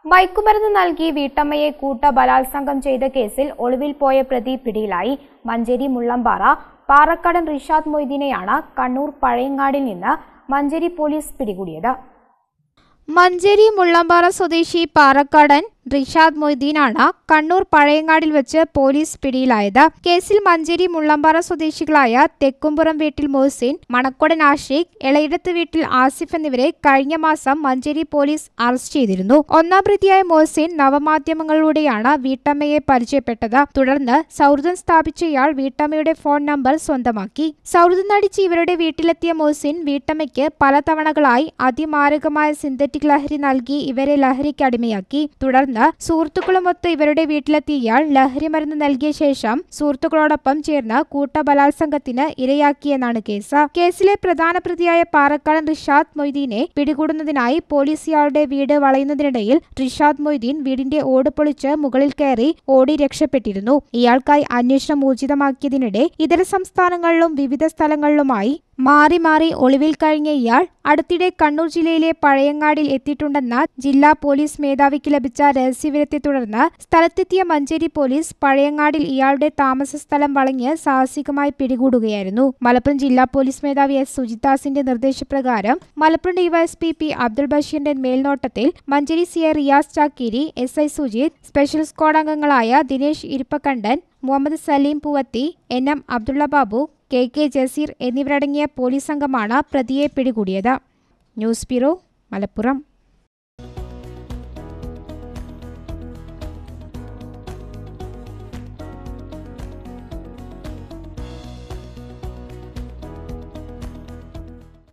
മയക്കുമരുന്ന് നൽകി വീട്ടമ്മയെ കൂട്ട ബലാത്സംഗം ചെയ്ത കേസിൽ ഒളിവിൽ പോയ പ്രതി പിടിയിലായി മഞ്ചേരി മുള്ളമ്പാറ പാറക്കടൻ റിഷാദ് മൊയ്തീനെയാണ് കണ്ണൂർ പഴയങ്ങാടിൽ നിന്ന് മഞ്ചേരി പോലീസ് പിടികൂടിയത് മഞ്ചേരി മുള്ളമ്പാറ സ്വദേശി പാറക്കാടൻ റിഷാദ് മൊയ്തീനാണ് കണ്ണൂർ പഴയങ്ങാടിൽ വെച്ച് പോലീസ് പിടിയിലായത് കേസിൽ മഞ്ചേരി മുള്ളമ്പാറ സ്വദേശികളായ തെക്കുംപുറം വീട്ടിൽ മൊഹസിൻ മണക്കോടൻ ആഷിഖ് എളയിടത്ത് വീട്ടിൽ ആസിഫ് എന്നിവരെ കഴിഞ്ഞ മാസം മഞ്ചേരി പോലീസ് അറസ്റ്റ് ചെയ്തിരുന്നു ഒന്നാം പ്രതിയായ മൊഹസിൻ നവമാധ്യമങ്ങളിലൂടെയാണ് വീട്ടമ്മയെ പരിചയപ്പെട്ടത് തുടർന്ന് സൗഹൃദം സ്ഥാപിച്ച ഇയാൾ വീട്ടമ്മയുടെ ഫോൺ നമ്പർ സ്വന്തമാക്കി സൗഹൃദം നടിച്ച് ഇവരുടെ വീട്ടിലെത്തിയ മൊഹസിൻ വീട്ടമ്മയ്ക്ക് പല തവണകളായി അതിമാരകമായ സിന്തറ്റിക് ലഹരി നൽകി ഇവരെ ലഹരിക്ക് അടിമയാക്കി തുടർന്ന് സുഹൃത്തുക്കളുമൊത്ത് ഇവരുടെ വീട്ടിലെത്തിയ ഇയാൾ ലഹരി മരുന്ന് നൽകിയ ശേഷം സുഹൃത്തുക്കളോടൊപ്പം ചേർന്ന് കൂട്ടബലാത്സംഗത്തിന് ഇരയാക്കിയെന്നാണ് കേസ് കേസിലെ പ്രധാന പ്രതിയായ പാറക്കാടൻ റിഷാദ് മൊയ്തീനെ പിടികൂടുന്നതിനായി പോലീസ് ഇയാളുടെ വീട് വളയുന്നതിനിടയിൽ റിഷാദ് മൊയ്തീൻ വീടിന്റെ ഓട് പൊളിച്ച് മുകളിൽ കയറി ഓടി രക്ഷപ്പെട്ടിരുന്നു ഇയാൾക്കായി അന്വേഷണം ഊർജിതമാക്കിയതിനിടെ ഇതര സംസ്ഥാനങ്ങളിലും വിവിധ സ്ഥലങ്ങളിലുമായി മാറി മാറി ഒളിവിൽ കഴിഞ്ഞ ഇയാൾ അടുത്തിടെ കണ്ണൂർ ജില്ലയിലെ പഴയങ്ങാടിൽ എത്തിയിട്ടുണ്ടെന്ന ജില്ലാ പോലീസ് മേധാവിക്ക് ലഭിച്ച രഹസ്യവിവരത്തെ തുടർന്ന് സ്ഥലത്തെത്തിയ മഞ്ചേരി പോലീസ് പഴയങ്ങാടിൽ ഇയാളുടെ താമസ സ്ഥലം വളഞ്ഞ് സാഹസികമായി പിടികൂടുകയായിരുന്നു മലപ്പുറം ജില്ലാ പോലീസ് മേധാവി എസ് സുജിദാസിന്റെ നിർദ്ദേശപ്രകാരം മലപ്പുറം ഡിവൈഎസ്പി പി അബ്ദുൾ ബഷീറിന്റെ മേൽനോട്ടത്തിൽ Manjeri C I Riyas Chakkiri S I Sujith special squad അംഗങ്ങളായ Dinesh Irippakkandan Muhammad Salim Poovathi N M Abdulla Babu K K Jaseer എന്നിവരടങ്ങിയ പോലീസ് സംഘമാണ് പ്രതിയെ പിടികൂടിയത് ന്യൂസ് ബ്യൂറോ മലപ്പുറം